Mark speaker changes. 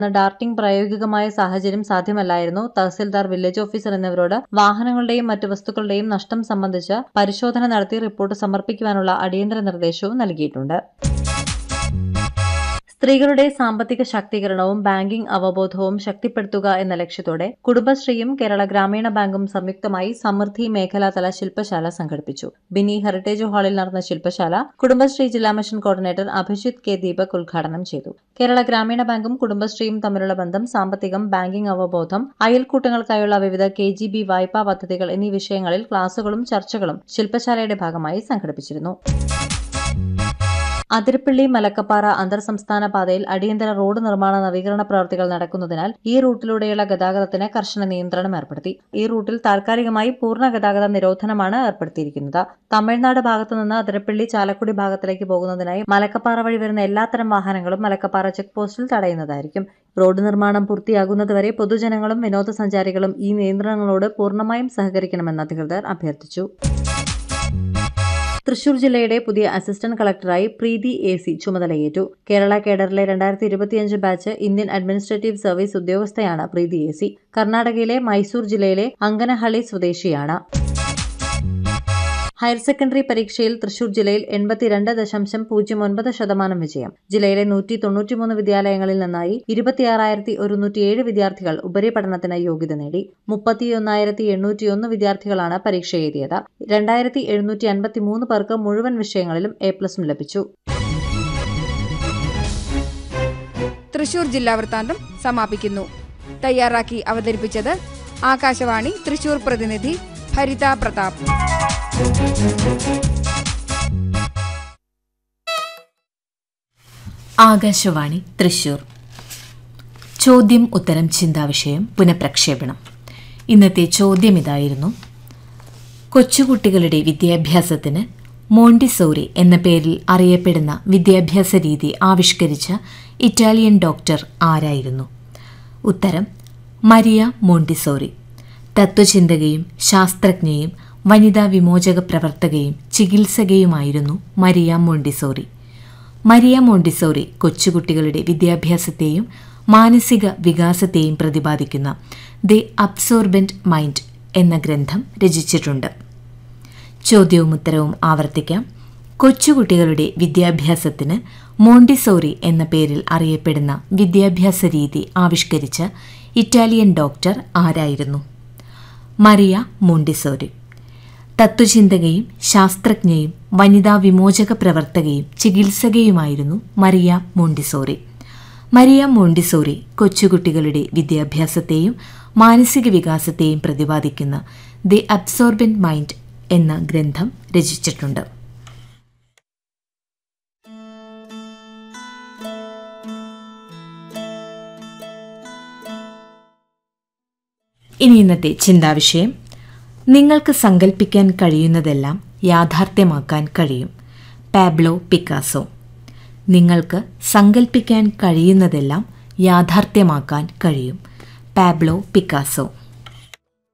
Speaker 1: darting പ്രായോഗികമായ സാഹചര്യം സാധ്യമല്ലായിരുന്നു തഹസിൽദാർ വില്ലേജ് ഓഫീസർ എന്നിവരോട് വാഹനങ്ങളുടെയും മറ്റു വസ്തുക്കളുടെയും നഷ്ടം സംബന്ധിച്ച് പരിശോധന നടത്തി റിപ്പോർട്ട് സമർപ്പിക്കുവാനുള്ള അടിയന്തര നിർദ്ദേശവും നൽകിയിട്ടുണ്ട് സ്ത്രീകളുടെ സാമ്പത്തിക ശാക്തീകരണവും ബാങ്കിംഗ് അവബോധവും ശക്തിപ്പെടുത്തുക എന്ന ലക്ഷ്യത്തോടെ കുടുംബശ്രീയും കേരള ഗ്രാമീണ ബാങ്കും സംയുക്തമായി സമൃദ്ധി മേഖലാതല ശില്പശാല സംഘടിപ്പിച്ചു ബിനി ഹെറിറ്റേജ് ഹാളിൽ നടന്ന ശില്പശാല കുടുംബശ്രീ ജില്ലാ mission coordinator Abhijith K Deepak ഉദ്ഘാടനം ചെയ്തു കേരള ഗ്രാമീണ ബാങ്കും കുടുംബശ്രീയും തമ്മിലുള്ള ബന്ധം സാമ്പത്തികം ബാങ്കിംഗ് അവബോധം അയൽക്കൂട്ടങ്ങൾക്കായുള്ള വിവിധ കെ ജി ബി വായ്പാ പദ്ധതികൾ എന്നീ വിഷയങ്ങളിൽ ക്ലാസുകളും ചർച്ചകളും ശില്പശാലയുടെ ഭാഗമായി സംഘടിപ്പിച്ചിരുന്നു അതിരപ്പള്ളി മലക്കപ്പാറ അന്തർ സംസ്ഥാന പാതയിൽ അടിയന്തര റോഡ് നിർമ്മാണ നവീകരണ പ്രവർത്തികൾ നടക്കുന്നതിനാൽ ഈ റൂട്ടിലൂടെയുള്ള ഗതാഗതത്തിന് കർശന നിയന്ത്രണം ഏർപ്പെടുത്തി ഈ റൂട്ടിൽ താൽക്കാലികമായി പൂർണ്ണ ഗതാഗത നിരോധനമാണ് ഏർപ്പെടുത്തിയിരിക്കുന്നത് തമിഴ്നാട് ഭാഗത്തുനിന്ന് അതിരപ്പള്ളി ചാലക്കുടി ഭാഗത്തിലേക്ക് പോകുന്നതിനായി മലക്കപ്പാറ വഴി വരുന്ന എല്ലാത്തരം വാഹനങ്ങളും മലക്കപ്പാറ ചെക്ക് പോസ്റ്റിൽ തടയുന്നതായിരിക്കും റോഡ് നിർമ്മാണം പൂർത്തിയാകുന്നതുവരെ പൊതുജനങ്ങളും വിനോദസഞ്ചാരികളും ഈ നിയന്ത്രണങ്ങളോട് പൂർണ്ണമായും സഹകരിക്കണമെന്ന് അധികൃതർ അഭ്യർത്ഥിച്ചു തൃശൂർ ജില്ലയുടെ പുതിയ അസിസ്റ്റന്റ് കളക്ടറായി പ്രീതി എ സി ചുമതലയേറ്റു കേരള കേഡറിലെ രണ്ടായിരത്തി ഇരുപത്തിയഞ്ച് ബാച്ച് ഇന്ത്യൻ അഡ്മിനിസ്ട്രേറ്റീവ് സർവീസ് ഉദ്യോഗസ്ഥയാണ് പ്രീതി എ സി കർണാടകയിലെ മൈസൂർ ജില്ലയിലെ അങ്കനഹള്ളി സ്വദേശിയാണ് ഹയർ സെക്കൻഡറി പരീക്ഷയിൽ തൃശൂർ ജില്ലയിൽ എൺപത്തിരണ്ട് ദശാംശം പൂജ്യം ഒൻപത് ശതമാനം വിജയം ജില്ലയിലെ നൂറ്റി തൊണ്ണൂറ്റിമൂന്ന് വിദ്യാലയങ്ങളിൽ നിന്നായി ഇരുപത്തിയാറായിരത്തി ഒരുന്നൂറ്റിയേഴ് വിദ്യാർത്ഥികൾ ഉപരിപഠനത്തിന് യോഗ്യത നേടി മുപ്പത്തിയൊന്നായിരത്തി എണ്ണൂറ്റിയൊന്ന് വിദ്യാർത്ഥികളാണ് പരീക്ഷ എഴുതിയത് രണ്ടായിരത്തി എഴുന്നൂറ്റി അൻപത്തിമൂന്ന് പേർക്ക് മുഴുവൻ വിഷയങ്ങളിലും എ പ്ലസും ലഭിച്ചു
Speaker 2: തൃശൂർ ജില്ലാ വൃത്താന്തം സമാപിക്കുന്നു തയ്യാറാക്കി അവതരിപ്പിച്ചത് ആകാശവാണി തൃശൂർ പ്രതിനിധി ഭരിത പ്രതാപ്
Speaker 3: ആകാശവാണി തൃശൂർ ചോദ്യം ഉത്തരം ചിന്താവിഷയം പുനഃപ്രക്ഷേപണം ഇന്നത്തെ ചോദ്യം ഇതായിരുന്നു കൊച്ചുകുട്ടികളുടെ വിദ്യാഭ്യാസത്തിന് മോണ്ടിസോറി എന്ന പേരിൽ അറിയപ്പെടുന്ന വിദ്യാഭ്യാസ രീതി ആവിഷ്കരിച്ച ഇറ്റാലിയൻ ഡോക്ടർ ആരായിരുന്നു ഉത്തരം മരിയ മോണ്ടിസോറി തത്വചിന്തകയും ശാസ്ത്രജ്ഞയും വനിതാ വിമോചക പ്രവർത്തകയും ചികിത്സകയുമായിരുന്നു മരിയ മോണ്ടിസോറി മരിയ മോണ്ടിസോറി കൊച്ചുകുട്ടികളുടെ വിദ്യാഭ്യാസത്തെയും മാനസിക വികാസത്തെയും പ്രതിപാദിക്കുന്ന ദി അബ്സോർബന്റ് മൈൻഡ് എന്ന ഗ്രന്ഥം രചിച്ചിട്ടുണ്ട് ചോദ്യവും ഉത്തരവും ആവർത്തിക്കാം കൊച്ചുകുട്ടികളുടെ വിദ്യാഭ്യാസത്തിന് മോണ്ടിസോറി എന്ന പേരിൽ അറിയപ്പെടുന്ന വിദ്യാഭ്യാസ രീതി ആവിഷ്കരിച്ച ഇറ്റാലിയൻ ഡോക്ടർ ആരായിരുന്നു മറിയ മോണ്ടിസോറി തത്വചിന്തകയും ശാസ്ത്രജ്ഞയും വനിതാ വിമോചക പ്രവർത്തകയും ചികിത്സകയുമായിരുന്നു മറിയ മോണ്ടിസോറി മരിയ മോണ്ടിസോറി കൊച്ചുകുട്ടികളുടെ വിദ്യാഭ്യാസത്തെയും മാനസിക വികാസത്തെയും പ്രതിപാദിക്കുന്ന ദി അബ്സോർബന്റ് മൈൻഡ് എന്ന ഗ്രന്ഥം രചിച്ചിട്ടുണ്ട് ഇനി ഇന്നത്തെ ചിന്താവിഷയം നിങ്ങൾക്ക് സങ്കല്പിക്കാൻ കഴിയുന്നതെല്ലാം യാഥാർത്ഥ്യമാക്കാൻ കഴിയും പാബ്ലോ പിക്കാസോ നിങ്ങൾക്ക് സങ്കല്പിക്കാൻ കഴിയുന്നതെല്ലാം യാഥാർത്ഥ്യമാക്കാൻ കഴിയും പാബ്ലോ പിക്കാസോ